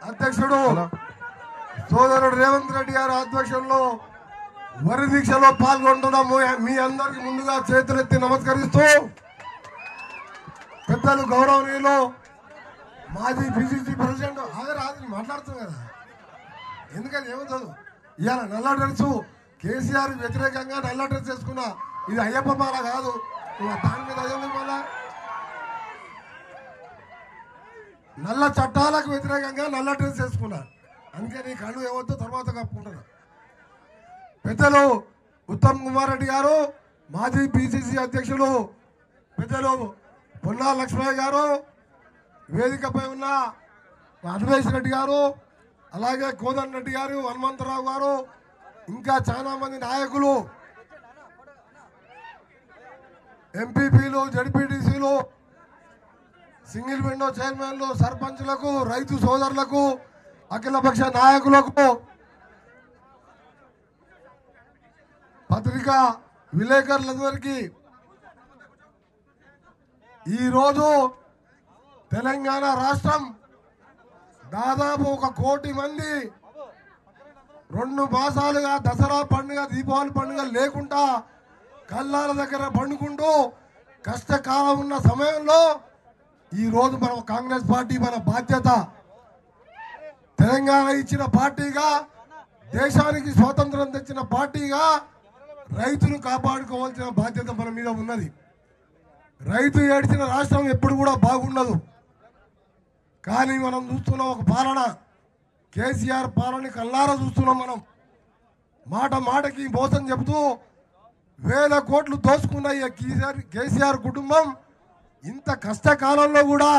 అధ్యక్షుడు సోదరుడు రేవంత్ రెడ్డి గారి ఆధ్వర్యంలో వరి దీక్షలో పాల్గొంటున్న మీ- మీ అందరికి ముందుగా చేతులెత్తి నమస్కరిస్తూ పెద్దలు గౌరవనీయులు మాజీ పిసిసి ప్రెసిడెంట్ ఆగరు ఆగరు మాట్లాడుతున్నాం కదా ఎందుకని ఏమవుతుంది ఇవాళ నల్ల డ్రెస్ కేసీఆర్ వ్యతిరేకంగా నల్ల డ్రెస్ వేసుకున్నా ఇది అయ్యప్ప మాల కాదు నువ్వు దాని మీద అయ్యప్ప మాల నల్ల చట్టాలకు వ్యతిరేకంగా నల్ల డ్రెస్ వేసుకున్నా అందుకే నీ కళ్ళు ఏమవుతో తర్వాత కప్పుకుంటున్నా పెద్దలు ఉత్తమ్ కుమార్ రెడ్డి గారు మాజీ పిసిసి అధ్యక్షులు పెద్దలు పొన్నా లక్ష్మయ్య గారు వేదికపై ఉన్న అన్వేష్ రెడ్డి గారు అలాగే కోదన్ రెడ్డి గారు హనుమంతరావు గారు ఇంకా చాలా మంది నాయకులు ఎంపీపీలు జడ్పీటీసీలు సింగిల్ విండో చైర్మన్లు సర్పంచ్లకు రైతు సోదరులకు అఖిలపక్ష నాయకులకు పత్రికా విలేకరులందరికీ ఈరోజు తెలంగాణ రాష్ట్రం దాదాపు ఒక కోటి మంది రెండు మాసాలుగా దసరా పండుగ దీపావళి పండుగ లేకుండా కల్లాల దగ్గర పండుకుంటూ కష్టకాలం ఉన్న సమయంలో ఈ రోజు మనం కాంగ్రెస్ పార్టీ మన బాధ్యత తెలంగాణ ఇచ్చిన పార్టీగా దేశానికి స్వాతంత్రం తెచ్చిన పార్టీగా రైతును కాపాడుకోవాల్సిన బాధ్యత మన మీద ఉన్నది రైతు ఏడ్చిన రాష్ట్రం ఎప్పుడు కూడా బాగుండదు కానీ మనం చూస్తున్న ఒక పాలన కేసీఆర్ పాలన కల్లారా చూస్తున్నాం మనం మాట మాటకి మోసం చెబుతూ వేల కోట్లు దోసుకున్న ఈ కేసీఆర్ కేసీఆర్ కుటుంబం ఇంత కష్టకాలంలో కూడా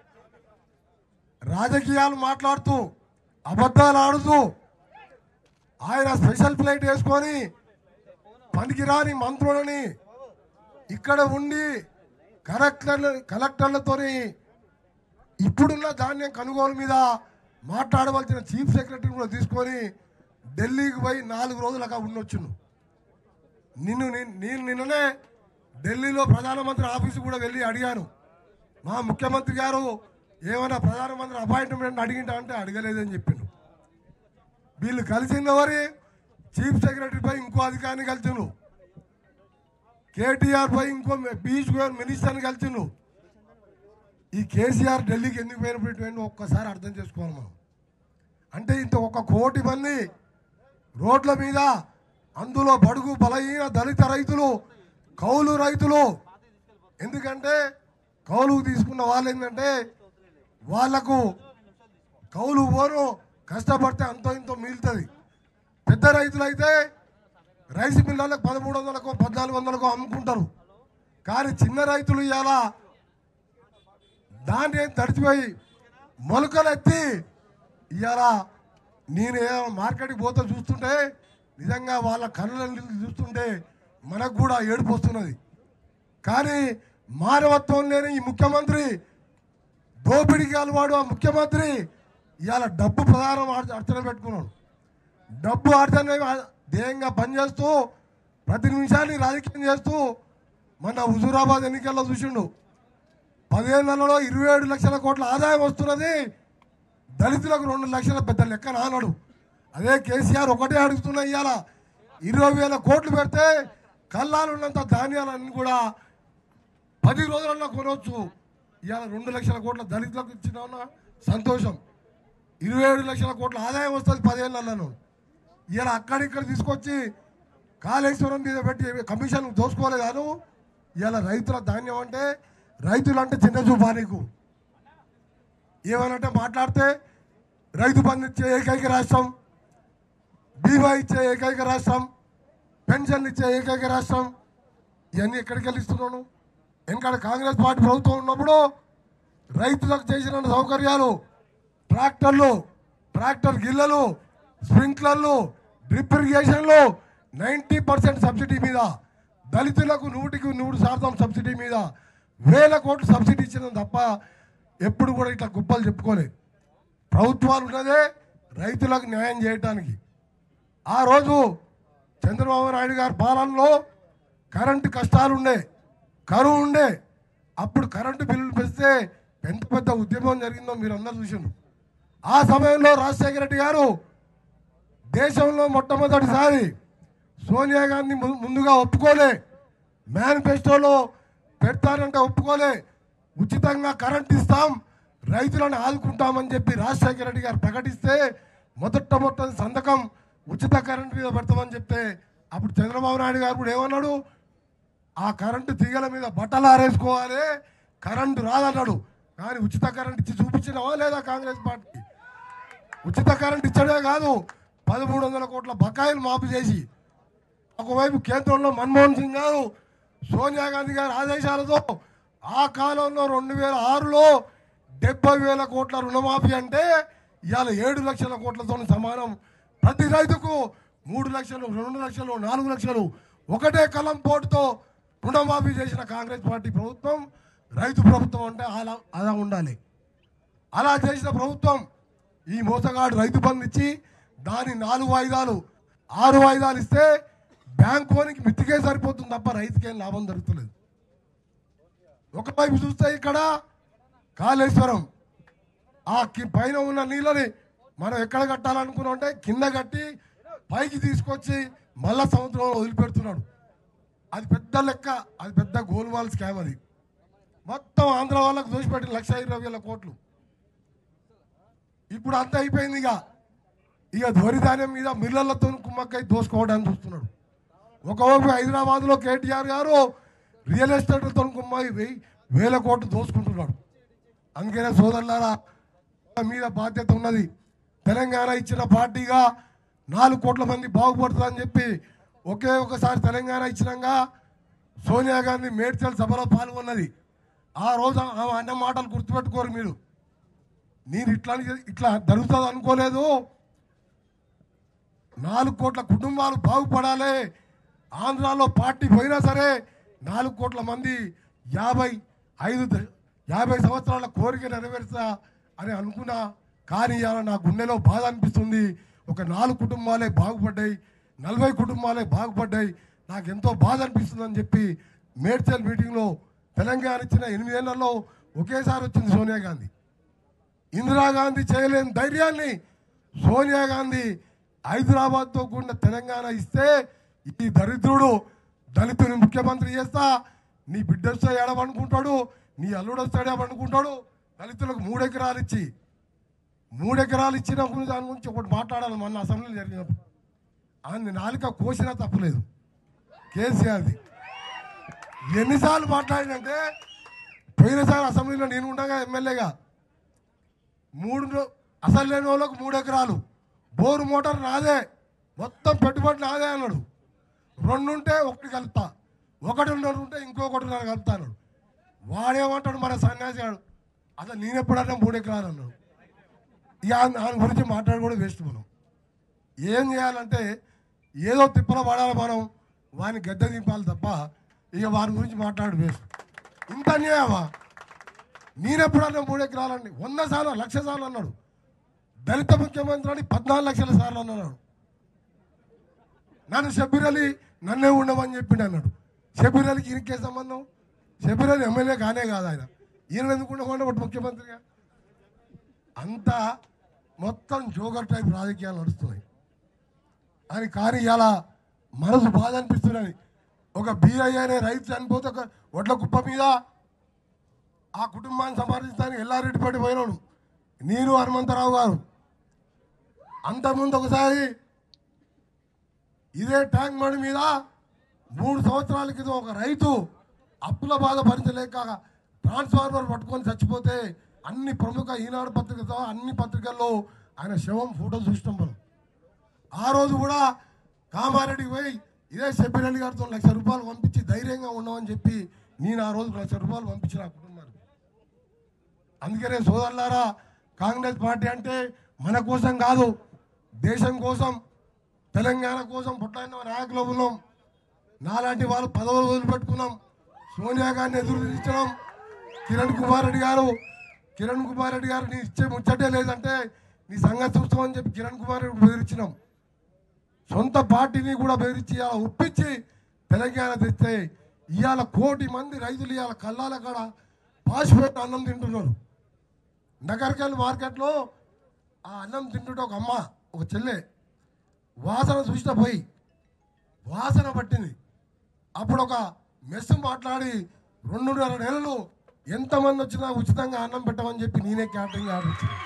రాజకీయాలు మాట్లాడుతూ అబద్ధాలు ఆడుతూ ఆయన స్పెషల్ ఫ్లైట్ వేసుకొని పనికిరాని మంత్రులని ఇక్కడ ఉండి కలెక్టర్లు కలెక్టర్లతోని ఇప్పుడున్న ధాన్యం కొనుగోలు మీద మాట్లాడవలసిన చీఫ్ సెక్రటరీ కూడా తీసుకొని ఢిల్లీకి పోయి నాలుగు రోజులుగా ఉండొచ్చును నిన్ను ని- నేను నిన్ననే ఢిల్లీలో ప్రధానమంత్రి ఆఫీసు కూడా వెళ్ళి అడిగాను మా ముఖ్యమంత్రి గారు ఏమైనా ప్రధానమంత్రి అపాయింట్మెంట్ అడిగింటా అంటే అడగలేదని చెప్పిండు వీళ్ళు కలిసింది ఎవరి చీఫ్ సెక్రటరీ పై ఇంకో అధికారిని కలిసిండు కేటీఆర్ పై ఇంకో పీయూష్ గోయల్ మినిస్టర్ని కలిసిండు ఈ కేసీఆర్ ఢిల్లీకి ఎందుకు పోయినప్పుడు ఒక్కసారి అర్థం చేసుకోవాలి మనం అంటే ఇంత ఒక కోటి మంది రోడ్ల మీద అందులో బడుగు బలహీన దళిత రైతులు కౌలు రైతులు ఎందుకంటే కౌలుకు తీసుకున్న వాళ్ళు ఏంటంటే వాళ్లకు కౌలు పోను కష్టపడితే అంతో ఇంతో మిగులుతుంది పెద్ద రైతులు అయితే రైస్ మిల్లర్లకు పదమూడు వందలకు పద్నాలుగు వందలకు అమ్ముకుంటారు కానీ చిన్న రైతులు ఇవాళ దాన్ని తడిచిపోయి మొలకలు ఎత్తి ఇవాళ నేను ఏ మార్కెట్కి పోతే చూస్తుంటే నిజంగా వాళ్ళ కళ్ళ నీళ్ళు చూస్తుంటే మనకు కూడా ఏడుపు వస్తున్నది కానీ మానవత్వం లేని ఈ ముఖ్యమంత్రి దోపిడికి అలవాడు ఆ ముఖ్యమంత్రి ఇవాళ డబ్బు ప్రధానం అర్చ- అర్చన పెట్టుకున్నాడు డబ్బు అర్చన ధ్యేయంగా పనిచేస్తూ ప్రతి నిమిషాన్ని రాజకీయం చేస్తూ మన హుజూరాబాద్ ఎన్నికల్లో చూసిండు పదిహేను నెలలో ఇరవై ఏడు లక్షల కోట్ల ఆదాయం వస్తున్నది దళితులకు రెండు లక్షల పెద్ద లెక్క నానడు అదే కేసీఆర్ ఒకటే అడుగుతున్నా ఇవాళ ఇరవై వేల కోట్లు పెడితే కల్లాలు ఉన్నంత ధాన్యాలన్నీ కూడా పది రోజులలో కొనవచ్చు ఇవాళ రెండు లక్షల కోట్ల దళితులకు ఇచ్చిన ఉన్న సంతోషం ఇరవై ఏడు లక్షల కోట్ల ఆదాయం వస్తుంది పదిహేనులలో ఇవాళ అక్కడిక్కడ తీసుకొచ్చి కాళేశ్వరం మీద పెట్టి కమిషన్ దోసుకోలేదు కాదు ఇవాళ రైతుల ధాన్యం అంటే రైతులు అంటే చిన్న చూపా నీకు ఏమనంటే మాట్లాడితే రైతు బంధు ఇచ్చే ఏకైక రాష్ట్రం బీమా ఇచ్చే ఏకైక రాష్ట్రం పెన్షన్లు ఇచ్చే ఏకైక రాష్ట్రం ఇవన్నీ ఎక్కడికి వెళ్ళి ఇస్తున్నాను ఎందుకంటే కాంగ్రెస్ పార్టీ ప్రభుత్వం ఉన్నప్పుడు రైతులకు చేసిన సౌకర్యాలు ట్రాక్టర్లు ట్రాక్టర్ గిల్లలు స్ప్రింక్లర్లు డ్రిప్ ఇరిగేషన్లు నైంటీ పర్సెంట్ సబ్సిడీ మీద దళితులకు నూటికి నూరు శాతం సబ్సిడీ మీద వేల కోట్లు సబ్సిడీ ఇచ్చిన తప్ప ఎప్పుడు కూడా ఇట్లా గుప్పలు చెప్పుకోలేదు ప్రభుత్వాలు ఉన్నదే రైతులకు న్యాయం చేయటానికి ఆ రోజు చంద్రబాబు నాయుడు గారి పాలనలో కరెంటు కష్టాలు ఉండే కరువు ఉండే అప్పుడు కరెంటు బిల్లులు పెంచితే ఎంత పెద్ద ఉద్యమం జరిగిందో మీరు అందరూ చూసిండ్రు ఆ సమయంలో రాజశేఖర రెడ్డి గారు దేశంలో మొట్టమొదటిసారి సోనియా గాంధీ ము- ముందుగా ఒప్పుకోలే మేనిఫెస్టోలో పెడతానంటే ఒప్పుకోలే ఉచితంగా కరెంట్ ఇస్తాం రైతులను ఆదుకుంటామని చెప్పి రాజశేఖర రెడ్డి గారు ప్రకటిస్తే మొదట మొట్టమొదటి సంతకం ఉచిత కరెంట్ మీద పెడతామని చెప్తే అప్పుడు చంద్రబాబు నాయుడు గారు కూడా ఏమన్నాడు ఆ కరెంటు తీగల మీద బట్టలు ఆరేసుకోవాలి కరెంటు రాదన్నాడు కానీ ఉచిత కరెంట్ ఇచ్చి చూపించినవా లేదా కాంగ్రెస్ పార్టీ ఉచిత కరెంట్ ఇచ్చడే కాదు పదమూడు వందల కోట్ల బకాయిలు మాఫీ చేసి ఒకవైపు కేంద్రంలో మన్మోహన్ సింగ్ గారు సోనియా గాంధీ గారి ఆదేశాలతో ఆ కాలంలో రెండు వేల ఆరులో డెబ్బై వేల కోట్ల రుణమాఫీ అంటే ఇవాళ ఏడు లక్షల కోట్లతో సమానం ప్రతి రైతుకు మూడు లక్షలు రెండు లక్షలు నాలుగు లక్షలు ఒకటే కలం పోటుతో రుణమాఫీ చేసిన కాంగ్రెస్ పార్టీ ప్రభుత్వం రైతు ప్రభుత్వం అంటే అలా అలా ఉండాలి అలా చేసిన ప్రభుత్వం ఈ మోసగాడు రైతు బంధు ఇచ్చి దాని నాలుగు వాయిదాలు ఆరు వాయిదాలు ఇస్తే బ్యాంక్ ఓనికి మిత్తికే సరిపోతుంది తప్ప రైతుకేం లాభం జరుగుతలేదు ఒకవైపు చూస్తే ఇక్కడ కాళేశ్వరం ఆ కి- పైన ఉన్న నీళ్ళని మనం ఎక్కడ కట్టాలనుకున్నాం అంటే కింద కట్టి పైకి తీసుకొచ్చి మళ్ళా సముద్రంలో వదిలిపెడుతున్నాడు అది పెద్ద లెక్క అది పెద్ద గోల్మాల్ స్కామ్ అది మొత్తం ఆంధ్ర వాళ్ళకు దోషిపెట్టిన లక్ష ఇరవై వేల కోట్లు ఇప్పుడు అంత అయిపోయింది ఇక ఇక ధ్వరిధాన్యం మీద మిల్లర్లతో కుమ్మక్కై దోసుకోవడానికి చూస్తున్నాడు ఒకవైపు హైదరాబాద్లో కేటీఆర్ గారు రియల్ ఎస్టేట్లతో కుమ్మై వెయ్యి వేల కోట్లు దోసుకుంటున్నాడు అందుకనే సోదరులారా మన మీద బాధ్యత ఉన్నది తెలంగాణ ఇచ్చిన పార్టీగా నాలుగు కోట్ల మంది బాగుపడుతుందని చెప్పి ఒకే ఒకసారి తెలంగాణ ఇచ్చినాక సోనియా గాంధీ మేడ్చల్ సభలో పాల్గొన్నది ఆ రోజు ఆమె అన్న మాటలు గుర్తుపెట్టుకోరు మీరు నేను ఇట్లా ఇట్లా జరుగుతుంది అనుకోలేదు నాలుగు కోట్ల కుటుంబాలు బాగుపడాలి ఆంధ్రాలో పార్టీ పోయినా సరే నాలుగు కోట్ల మంది యాభై ఐదు ద- యాభై సంవత్సరాల కోరిక నెరవేర్చా అని అనుకున్నా కానీ ఇవాళ నా గుండెలో బాధ అనిపిస్తుంది ఒక నాలుగు కుటుంబాలే బాగుపడ్డాయి నలభై కుటుంబాలే బాగుపడ్డాయి నాకు ఎంతో బాధ అనిపిస్తుందని చెప్పి మేడ్చల్ మీటింగ్లో తెలంగాణ ఇచ్చిన ఎనిమిదేళ్లలో ఒకేసారి వచ్చింది సోనియా గాంధీ ఇందిరాగాంధీ చేయలేని ధైర్యాన్ని సోనియా గాంధీ హైదరాబాద్తో కూడిన తెలంగాణ ఇస్తే ఈ దరిద్రుడు దళితుని ముఖ్యమంత్రి చేస్తా నీ బిడ్డ వస్తే ఏడవనుకుంటాడు నీ అల్లుడు వస్తాడు ఏమనుకుంటాడు దళితులకు మూడు ఎకరాలు ఇచ్చి మూడు ఎకరాలు ఇచ్చిన గురించి దాని గురించి ఒకటి మాట్లాడాలి మొన్న అసెంబ్లీలో జరిగినప్పుడు ఆయన నాలుక కోసినా తప్పలేదు కేసీఆర్ది ఎన్నిసార్లు మాట్లాడినంటే పోయినసారి అసెంబ్లీలో నేను ఉండగా ఎమ్మెల్యేగా మూడు రో- అసలు లేని వాళ్ళకు మూడు ఎకరాలు బోరు మోటార్ నాదే మొత్తం పెట్టుబడి నాదే అన్నాడు రెండు ఉంటే ఒకటి కలుపుతా ఒకటి ఉన్నది ఉంటే ఇంకొకటి ఉన్నది కలుపుతా అన్నాడు వాడేమంటాడు మన సన్యాసి గాడు అసలు నేను ఎప్పుడన్నా మూడు ఎకరాలు అన్నాడు ఇక ఆయన ఆయన గురించి మాట్లాడుకోవడం వేస్ట్ మనం ఏం చేయాలంటే ఏదో తిప్పల పడాలి మనం వాని గద్దె దింపాలి తప్ప ఇక వారి గురించి మాట్లాడు వేస్ట్ ఇంత అన్యాయమా నేనెప్పుడన్నా మూడు ఎకరాలండి వంద సార్లు లక్ష సార్లు అన్నాడు దళిత ముఖ్యమంత్రి అని పద్నాలుగు లక్షల సార్లు అన్నాడు నన్ను షబీర్ అలీ నన్నే ఉండమని చెప్పిండు అన్నాడు షబీర్ అలీకి ఈయనకే సంబంధం షబీర్ అలీ ఎమ్మెల్యే కానే కాదు ఆయన ఈయన ఎందుకు ఉండమని ఒకటి ముఖ్యమంత్రిగా అంతా మొత్తం జోగర్ టైప్ రాజకీయాలు నడుస్తున్నాయి అని కానీ ఇలా మనసు బాధ అనిపిస్తున్నది ఒక బీఐ అనే రైతు చనిపోతే ఒక ఒడ్ల కుప్ప మీద ఆ కుటుంబాన్ని సంపాదించడానికి ఎల్లారెడ్డిపేట పోయినాడు నేను హనుమంతరావు గారు అంతకుముందు ఒకసారి ఇదే ట్యాంక్ మడి మీద మూడు సంవత్సరాల క్రితం ఒక రైతు అప్పుల బాధ భరించలేక ట్రాన్స్ఫార్మర్ పట్టుకొని చచ్చిపోతే అన్ని ప్రముఖ ఈనాడు పత్రికతో అన్ని పత్రికల్లో ఆయన శవం ఫోటో చూసినాం మనం ఆ రోజు కూడా కామారెడ్డికి పోయి ఇదే సెబ్బిరెడ్డి గారితో లక్ష రూపాయలు పంపించి ధైర్యంగా ఉండమని చెప్పి నేను ఆ రోజు లక్ష రూపాయలు పంపించిన ఆ కుటుంబానికి అందుకనే సోదరులారా కాంగ్రెస్ పార్టీ అంటే మన కోసం కాదు దేశం కోసం తెలంగాణ కోసం పుట్టిన నాయకులు ఉన్నాం నాలాంటి వాళ్ళు పదవులు వదిలిపెట్టుకున్నాం సోనియా గారిని ఎదురు నిలిచడం కిరణ్ కుమార్ రెడ్డి గారు కిరణ్ కుమార్ రెడ్డి గారు నీ ఇచ్చే ముచ్చటే లేదంటే నీ సంగతి చూస్తామని చెప్పి కిరణ్ కుమార్ రెడ్డి బెదిరించినాం సొంత పార్టీని కూడా బెదిరించి ఇలా ఒప్పించి తెలంగాణ తెస్తే ఇవాళ కోటి మంది రైతులు ఇవాళ కళ్ళాల కాడ పాసిపోయిన అన్నం తింటున్నారు నగర్కల్ మార్కెట్లో ఆ అన్నం తింటుంటే ఒక అమ్మ ఒక చెల్లె వాసన చూసిన పోయి వాసన పట్టింది అప్పుడు ఒక మెస్ మాట్లాడి రెండున్నర నెలలు ఎంతమంది వచ్చినా ఉచితంగా అన్నం పెట్టమని చెప్పి నేనే క్యాటరింగ్ ఆర్డర్ ఇచ్చాను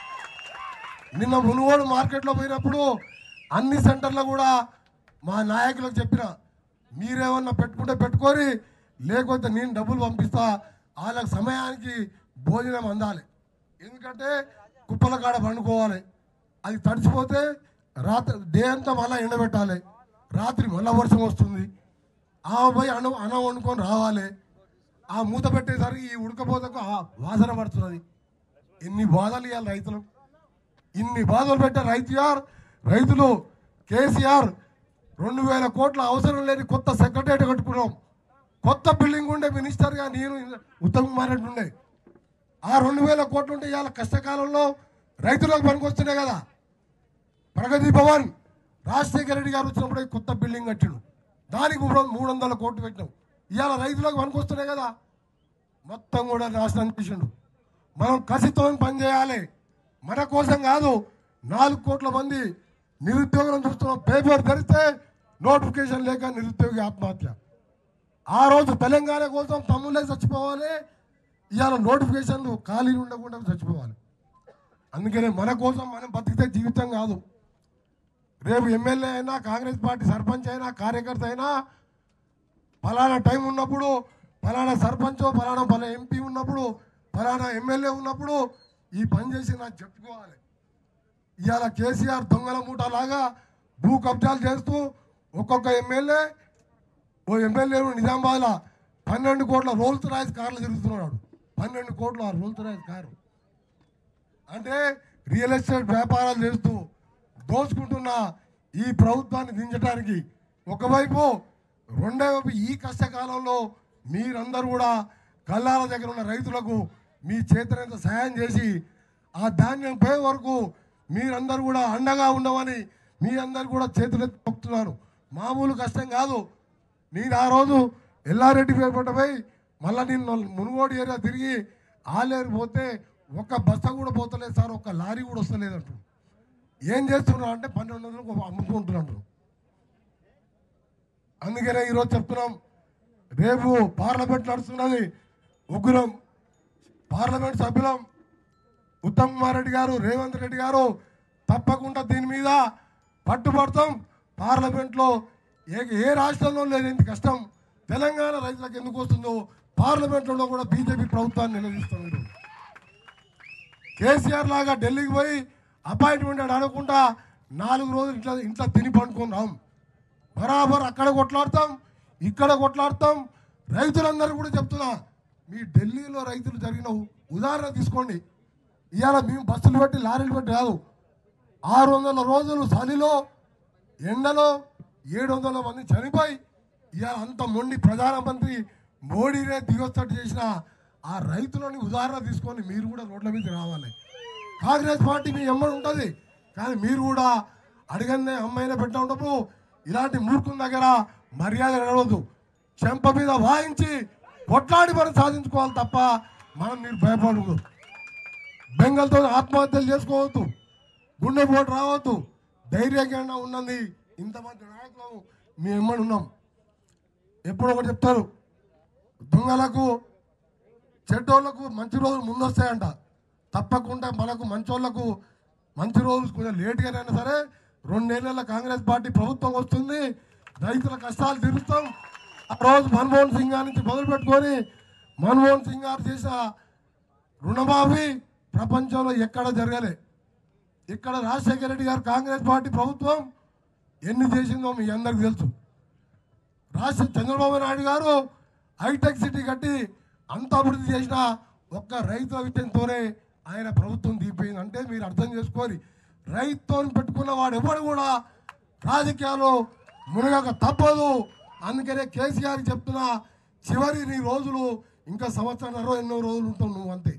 నిన్న మునుగోడు మార్కెట్లో పోయినప్పుడు అన్ని సెంటర్లో కూడా మా నాయకులకు చెప్పిన మీరేమన్నా పెట్టుకుంటే పెట్టుకొని లేకపోతే నేను డబ్బులు పంపిస్తా వాళ్ళకి సమయానికి భోజనం అందాలి ఎందుకంటే కుప్పల కాడ పండుకోవాలి అది తడిచిపోతే రాత్రి డే అంతా మళ్ళీ ఎండబెట్టాలి రాత్రి మళ్ళీ వర్షం వస్తుంది ఆ పోయి అన్నం అన్నం వండుకొని రావాలి ఆ మూత పెట్టేసరికి ఈ ఉడకపోతకు ఆ వాసన పడుతున్నది ఎన్ని బాధలు ఇవ్వాలి రైతులు ఇన్ని బాధలు పెట్టే రైతుయార్ రైతులు కేసీఆర్ రెండు వేల కోట్ల అవసరం లేని కొత్త సెక్రటరీ కట్టుకున్నాం కొత్త బిల్డింగ్ ఉండే మినిస్టర్గా నేను ఉత్తమ్ కుమార్ రెడ్డి ఉండే ఆ రెండు వేల కోట్లు ఉంటే ఇవాళ కష్టకాలంలో రైతులకు పనికొస్తున్నాయి కదా ప్రగతి భవన్ రాజశేఖర రెడ్డి గారు వచ్చినప్పుడు కొత్త బిల్డింగ్ కట్టిండు దానికి మూడు మూడు వందల కోట్లు పెట్టినాం ఇవాళ రైతులకు పనికొస్తున్నాయి కదా మొత్తం కూడా నాశనం చేసిండు మనం కసితో పని చేయాలి మన కోసం కాదు నాలుగు కోట్ల మంది నిరుద్యోగులను చూస్తున్నాం పేపర్ తెరిస్తే నోటిఫికేషన్ లేక నిరుద్యోగి ఆత్మహత్య ఆ రోజు తెలంగాణ కోసం తమ్ముళ్ళే చచ్చిపోవాలి ఇవాళ నోటిఫికేషన్లు ఖాళీ ఉండకుండా చచ్చిపోవాలి అందుకనే మన కోసం మనం బతికితే జీవితం కాదు రేపు ఎమ్మెల్యే అయినా కాంగ్రెస్ పార్టీ సర్పంచ్ అయినా కార్యకర్త అయినా ఫలానా టైం ఉన్నప్పుడు ఫలానా సర్పంచ్ ఫలానా ఫలానా ఎంపీ ఉన్నప్పుడు ఫలానా ఎమ్మెల్యే ఉన్నప్పుడు ఈ పని చేసి నాకు చెప్పుకోవాలి ఇవాళ కేసీఆర్ దొంగల మూట లాగా భూ కబ్జాలు చేస్తూ ఒక్కొక్క ఎమ్మెల్యే ఓ ఎమ్మెల్యే నిజామాబాద్లో పన్నెండు కోట్ల రోల్స్ రాయిస్ కార్లు తిరుగుతున్నాడు పన్నెండు కోట్ల రోల్స్ రాయిస్ కారు అంటే రియల్ ఎస్టేట్ వ్యాపారాలు చేస్తూ దోచుకుంటున్న ఈ ప్రభుత్వాన్ని దించడానికి ఒకవైపు రెండో వైపు ఈ కష్టకాలంలో మీరందరూ కూడా కల్లాల దగ్గర ఉన్న రైతులకు మీ చేతనంత సహాయం చేసి ఆ ధాన్యం పోయే వరకు మీరందరూ కూడా అండగా ఉండమని మీ అందరు కూడా చేతులెత్తి మొక్కుతున్నారు మామూలు కష్టం కాదు నేను ఆ రోజు ఎల్లారెడ్డి పేపటపై మళ్ళీ నేను మునుగోడు ఏరియా తిరిగి ఆలేరు పోతే ఒక్క బస్తా కూడా పోతలేదు సార్ ఒక్క లారీ కూడా వస్తలేదు అంటారు ఏం చేస్తున్నారు అంటే పన్నెండు వందలకు అమ్ముకుంటున్నారు అందుకనే ఈరోజు చెప్తున్నాం రేపు పార్లమెంట్ నడుస్తున్నది ఉగ్రం పార్లమెంట్ సభ్యులం ఉత్తమ్ కుమార్ రెడ్డి గారు రేవంత్ రెడ్డి గారు తప్పకుండా దీని మీద పట్టుబడతాం పార్లమెంట్లో ఏ ఏ రాష్ట్రంలో లేదు ఇంత కష్టం తెలంగాణ రైతులకు ఎందుకు వస్తుందో పార్లమెంట్లో కూడా బీజేపీ ప్రభుత్వాన్ని నిలదీస్తుంది కేసీఆర్ లాగా ఢిల్లీకి పోయి అపాయింట్మెంట్ అని అడగకుండా నాలుగు రోజులు ఇట్లా ఇంట్లో తిని పండుకున్నాం బరాబర్ అక్కడ కొట్లాడతాం ఇక్కడ కొట్లాడతాం రైతులందరూ కూడా చెప్తున్నా మీ ఢిల్లీలో రైతులు జరిగిన ఉ- ఉదాహరణ తీసుకోండి ఇవాళ మేము బస్సులు పెట్టి లారీలు పెట్టి కాదు ఆరు వందల రోజులు చలిలో ఎండలో ఏడు వందల మంది చనిపోయి ఇవాళ అంత మొండి ప్రధానమంత్రి మోడీనే దిగొచ్చట్టు చేసిన ఆ రైతులని ఉదాహరణ తీసుకొని మీరు కూడా రోడ్ల మీద రావాలి కాంగ్రెస్ పార్టీ మీ ఎమ్మడి ఉంటుంది కానీ మీరు కూడా అడిగనే అమ్మాయిన పెట్టిన ఉన్నప్పుడు ఇలాంటి మూర్ఖుల దగ్గర మర్యాద నడవద్దు చెంప మీద వాయించి కొట్లాడి మనం సాధించుకోవాలి తప్ప మనం మీరు భయపడకూడదు బెంగల్తో ఆత్మహత్యలు చేసుకోవద్దు గుండెపోటు రావద్దు ధైర్యంగా ఉన్నది ఇంతమంది నాయకులు మీ ఎమ్మడి ఉన్నాం ఎప్పుడు ఒకటి చెప్తారు దొంగలకు చెడ్డోళ్లకు మంచి రోజులు ముందొస్తాయంట తప్పకుండా మనకు మంచోళ్లకు మంచి రోజులు కొంచెం లేట్గానైనా సరే రెండేళ్ల కాంగ్రెస్ పార్టీ ప్రభుత్వం వస్తుంది రైతుల కష్టాలు తీరుస్తాం ఆ రోజు మన్మోహన్ సింగ్ గారి నుంచి మొదలు పెట్టుకొని మన్మోహన్ సింగ్ గారు చేసిన రుణమాఫీ ప్రపంచంలో ఎక్కడ జరగలే ఇక్కడ రాజశేఖర రెడ్డి గారు కాంగ్రెస్ పార్టీ ప్రభుత్వం ఎన్ని చేసిందో మీ అందరికి తెలుసు రాష్ట్ర చంద్రబాబు నాయుడు గారు హైటెక్ సిటీ కట్టి అంత అభివృద్ధి చేసిన ఒక్క రైతుల విషయంతోనే ఆయన ప్రభుత్వం దిగిపోయింది అంటే మీరు అర్థం చేసుకోవాలి రైతుతో పెట్టుకున్న వాడు ఎవడు కూడా రాజకీయాలు మునగక తప్పదు అందుకనే కేసీఆర్ చెప్తున్నా చివరి నీ రోజులు ఇంకా సంవత్సరం ఎన్నో రోజులు ఉంటావు నువ్వు అంతే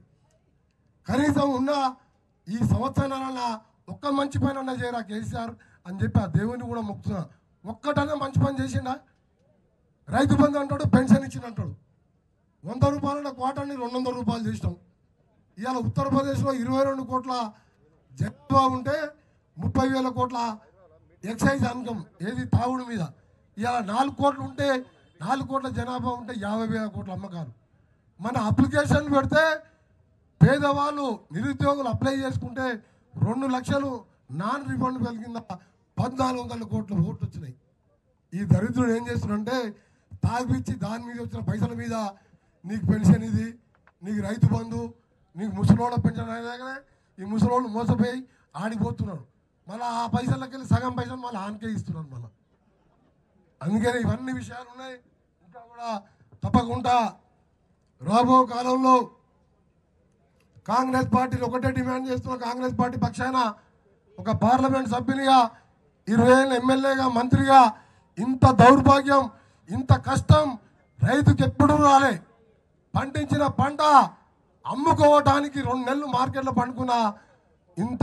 కనీసం ఉన్న ఈ సంవత్సరాల ఒక్క మంచి పని అన్నా చేయరా కేసీఆర్ అని చెప్పి ఆ దేవుని కూడా మొక్కుతున్నా ఒక్కటన్నా మంచి పని చేసిండా రైతు బంధు అంటాడు పెన్షన్ ఇచ్చిన అంటాడు వంద రూపాయల క్వార్టర్ని రెండు వందల రూపాయలు చేసినాం ఇవాళ ఉత్తరప్రదేశ్లో ఇరవై రెండు కోట్ల జనాభా ఉంటే ముప్పై వేల కోట్ల ఎక్సైజ్ అన్కం ఏది తాగుడు మీద ఇలా నాలుగు కోట్లు ఉంటే నాలుగు కోట్ల జనాభా ఉంటే యాభై వేల కోట్ల అమ్మకాలు మన అప్లికేషన్ పెడితే పేదవాళ్ళు నిరుద్యోగులు అప్లై చేసుకుంటే రెండు లక్షలు నాన్ రిఫండబుల్ కింద పద్నాలుగు వందల కోట్ల ఓట్లు వచ్చినాయి ఈ దరిద్రుడు ఏం చేస్తున్నాడంటే తాగిపిచ్చి దాని మీద వచ్చిన పైసల మీద నీకు పెన్షన్ ఇది నీకు రైతు బంధు నీకు ముసలోళ్ళ పెన్షన్ అయినాకనే ఈ ముసలోళ్ళు మోసపోయి ఆడిపోతున్నాడు మళ్ళీ ఆ పైసలకి వెళ్ళి సగం పైసలు మళ్ళీ ఆనకే ఇస్తున్నాడు మళ్ళీ అందుకని ఇవన్నీ విషయాలు ఉన్నాయి ఇంకా కూడా తప్పకుండా రాబో కాలంలో కాంగ్రెస్ పార్టీని ఒకటే డిమాండ్ చేస్తున్న కాంగ్రెస్ పార్టీ పక్షాన ఒక పార్లమెంట్ సభ్యునిగా ఇరవై ఏళ్ళ ఎమ్మెల్యేగా మంత్రిగా ఇంత దౌర్భాగ్యం ఇంత కష్టం రైతుకి ఎప్పుడూ రాలే పండించిన పంట అమ్ముకోవటానికి రెండు నెలలు మార్కెట్లో పండుకున్న ఇంత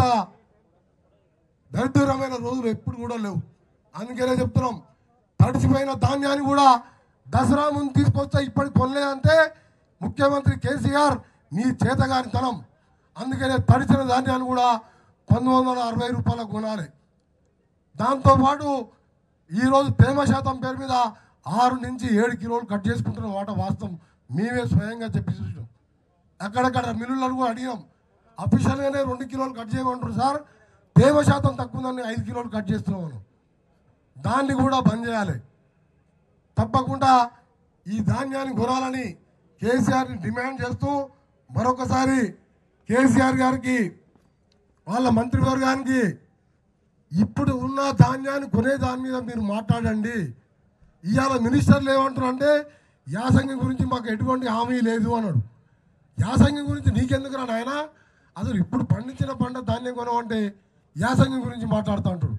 దరిద్రమైన రోజులు ఎప్పుడు కూడా లేవు అందుకనే చెప్తున్నాం తడిసిపోయిన ధాన్యాన్ని కూడా దసరా ముందు తీసుకొస్తే ఇప్పటికి కొనలేదంటే ముఖ్యమంత్రి కేసీఆర్ నీ చేతగానితనం అందుకనే తడిసిన ధాన్యాన్ని కూడా పంతొమ్మిది వందల అరవై రూపాయలకు కొనాలి దాంతోపాటు ఈరోజు తేమ శాతం పేరు మీద ఆరు నుంచి ఏడు కిలోలు కట్ చేసుకుంటున్న మాట వాస్తవం మేమే స్వయంగా చెప్పి చూసినాం అక్కడక్కడ మిల్లులను కూడా అడిగాం అఫీషియల్గానే రెండు కిలోలు కట్ చేయమంటారు సార్ తేమ శాతం తక్కువ ఉందని ఐదు కిలోలు కట్ చేస్తున్నాం దాన్ని కూడా బంద్ చేయాలి తప్పకుండా ఈ ధాన్యాన్ని కొనాలని కేసీఆర్ని డిమాండ్ చేస్తూ మరొకసారి కేసీఆర్ గారికి వాళ్ళ మంత్రివర్గానికి ఇప్పుడు ఉన్న ధాన్యాన్ని కొనే దాని మీద మీరు మాట్లాడండి ఇవాళ మినిస్టర్లు ఏమంటారు అంటే యాసంగి గురించి మాకు ఎటువంటి హామీ లేదు అన్నాడు యాసంగి గురించి నీకెందుకు రా నాయన అసలు ఇప్పుడు పండించిన పంట ధాన్యం కొనమంటే యాసంగి గురించి మాట్లాడుతూ అంటాడు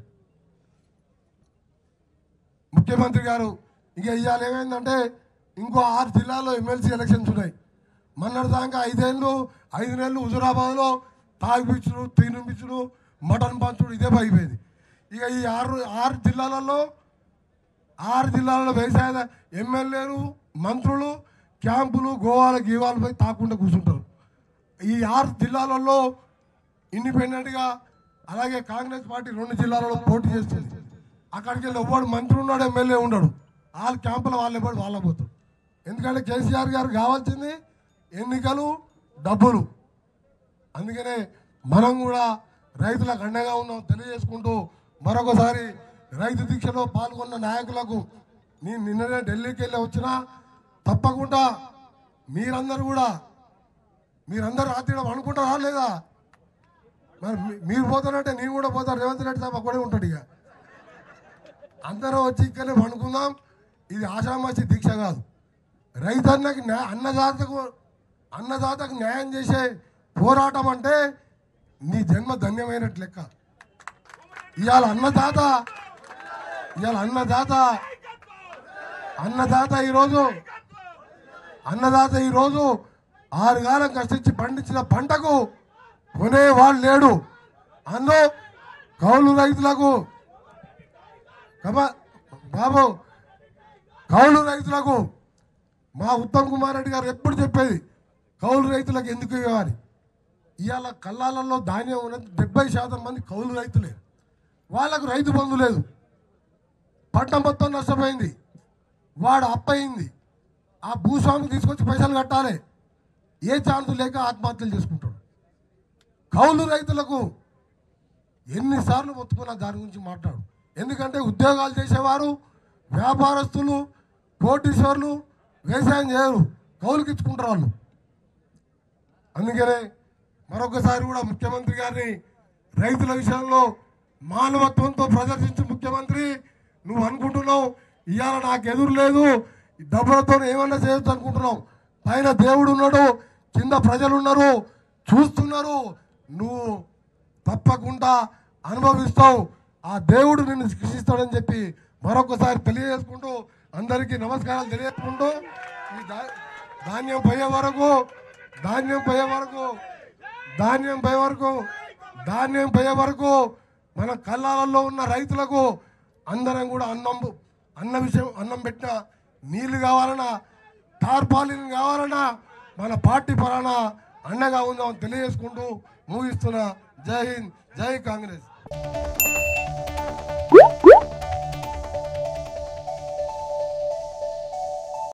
ముఖ్యమంత్రి గారు ఇక ఇవాళ ఏమైందంటే ఇంకో ఆరు జిల్లాల్లో ఎమ్మెల్సీ ఎలక్షన్స్ ఉన్నాయి మొన్నటి దాకా ఐదేళ్ళు ఐదు నెలలు హుజురాబాద్లో తాగిపిచ్చుడు తినిపించుడు మటన్ పంచుడు ఇదే అయిపోయింది ఇక ఈ ఆరు ఆరు జిల్లాలలో ఆరు జిల్లాలలో వ్యవసాయ ఎమ్మెల్యేలు మంత్రులు క్యాంపులు గోవాల గీవాలు పోయి తాకుండా కూర్చుంటారు ఈ ఆరు జిల్లాలలో ఇండిపెండెంట్గా అలాగే కాంగ్రెస్ పార్టీ రెండు జిల్లాలలో పోటీ చేస్తుంది అక్కడికి వెళ్ళి ఎవడు మంత్రి ఉన్నాడు ఎమ్మెల్యే ఉన్నాడు వాళ్ళ క్యాంపుల వాళ్ళు ఎవడు వాళ్ళ పోతారు ఎందుకంటే కేసీఆర్ గారు కావాల్సింది ఎన్నికలు డబ్బులు అందుకనే మనం కూడా రైతులకు అండగా ఉన్నాం తెలియజేసుకుంటూ మరొకసారి రైతు దీక్షలో పాల్గొన్న నాయకులకు నేను నిన్ననే ఢిల్లీకి వెళ్ళి వచ్చినా తప్పకుండా మీరందరూ కూడా మీరందరూ రాత్రి అనుకుంటారా లేదా మరి మీ- మీరు పోతారంటే నేను కూడా పోతాను రేవంత్ రెడ్డి సాబ్ అక్కడే ఉంటాడు ఇక అందరూ వచ్చి ఇక్కడే పండుకుందాం ఇది ఆషామాషి దీక్ష కాదు రైతన్నకి న్యా- అన్నదాతకు అన్నదాతకు న్యాయం చేసే పోరాటం అంటే నీ జన్మ ధన్యమైనట్లు లెక్క ఇవాళ అన్నదాత ఇవాళ అన్నదాత అన్నదాత ఈరోజు అన్నదాత ఈరోజు ఆరు కాలం కష్టించి పండించిన పంటకు కొనేవాడు లేడు అందు కౌలు రైతులకు కమా బాబు కౌలు రైతులకు మా ఉత్తమ్ కుమార్ రెడ్డి గారు ఎప్పుడు చెప్పేది కౌలు రైతులకు ఎందుకు ఇవ్వాలి ఇవాళ కల్లాలలో ధాన్యం ఉన్నది డెబ్బై శాతం మంది కౌలు రైతులే వాళ్ళకు రైతు బంధు లేదు పంట మొత్తం నష్టపోయింది వాడు అప్పయింది ఆ భూస్వామి తీసుకొచ్చి పైసలు కట్టాలి ఏ ఛాన్స్ లేక ఆత్మహత్యలు చేసుకుంటాడు కౌలు రైతులకు ఎన్నిసార్లు మొత్తుకున్నా దాని గురించి మాట్లాడు ఎందుకంటే ఉద్యోగాలు చేసేవారు వ్యాపారస్తులు కోటీశ్వర్లు వ్యవసాయం చేయరు కౌలుకి ఇచ్చుకుంటారు వాళ్ళు అందుకనే మరొకసారి కూడా ముఖ్యమంత్రి గారిని రైతుల విషయంలో మానవత్వంతో ప్రదర్శించు ముఖ్యమంత్రి నువ్వు అనుకుంటున్నావు ఇవాళ నాకు ఎదురు లేదు ఈ డబ్బులతో ఏమన్నా చేయొచ్చు అనుకుంటున్నావు పైన దేవుడు ఉన్నాడు కింద ప్రజలు ఉన్నారు చూస్తున్నారు నువ్వు తప్పకుండా అనుభవిస్తావు ఆ దేవుడు నిన్ను శిక్షిస్తాడని చెప్పి మరొకసారి తెలియజేసుకుంటూ అందరికీ నమస్కారాలు తెలియజేసుకుంటూ ఈ దా- ధాన్యం పోయే వరకు ధాన్యం పోయే వరకు ధాన్యం పోయే వరకు ధాన్యం పోయే వరకు మన కళ్ళాలలో ఉన్న రైతులకు అందరం కూడా అన్నం అన్న విషయం అన్నం పెట్టిన నీళ్లు కావాలన్నా టార్పాలిన్ కావాలన్నా మన పార్టీ పరాన అండగా ఉందామని తెలియజేసుకుంటూ ముగిస్తున్న జై హింద్ జై కాంగ్రెస్